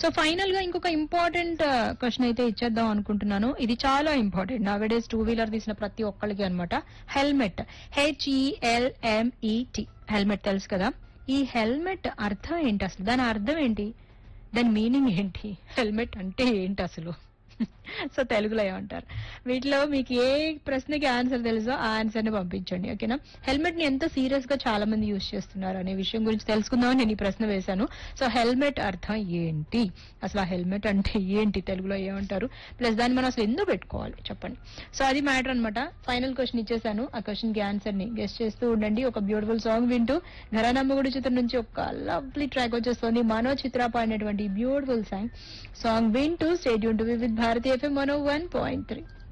so final గా ఇంకొక important question అయితే ఇచ్చేద్దాం అనుకుంటున్నాను ఇది చాలా ఇంపార్టెంట్ నవడేస్ టూ వీలర్ తీసిన ప్రతి ఒక్కరికి అనమాట హెల్మెట్ హెచ్ఈఎల్ఎంఈటి హెల్మెట్ తెలుసు కదా ఈ హెల్మెట్ అర్థం ఏంటి అసలు దాని అర్థం ఏంటి దాని మీనింగ్ ఏంటి హెల్మెట్ అంటే ఏంటి అసలు సో తెలుగులో ఏమంటారు వీటిలో మీకు ఏ ప్రశ్నకి ఆన్సర్ తెలుసో ఆ ఆన్సర్ ని పంపించండి ఓకేనా హెల్మెట్ ని ఎంత సీరియస్ గా చాలా మంది యూజ్ చేస్తున్నారు అనే విషయం గురించి తెలుసుకుందామని నేను ఈ ప్రశ్న వేశాను సో హెల్మెట్ అర్థం ఏంటి అసలు ఆ హెల్మెట్ అంటే ఏంటి తెలుగులో ఏమంటారు ప్లస్ దాన్ని మనం అసలు ఎందుకు పెట్టుకోవాలి చెప్పండి సో అది మ్యాటర్ అన్నమాట ఫైనల్ క్వశ్చన్ ఇచ్చేసాను ఆ క్వశ్చన్ కి ఆన్సర్ ని గెస్ట్ చేస్తూ ఉండండి ఒక బ్యూటిఫుల్ సాంగ్ వింటూ ఘరానమ్మగుడి చిత్రం నుంచి ఒక లవ్లీ ట్రాక్ వచ్చేస్తుంది మనో చిత్ర పాడినటువంటి బ్యూటిఫుల్ సాంగ్ సాంగ్ వింటూ stadium to with Bharatiya FM one one point three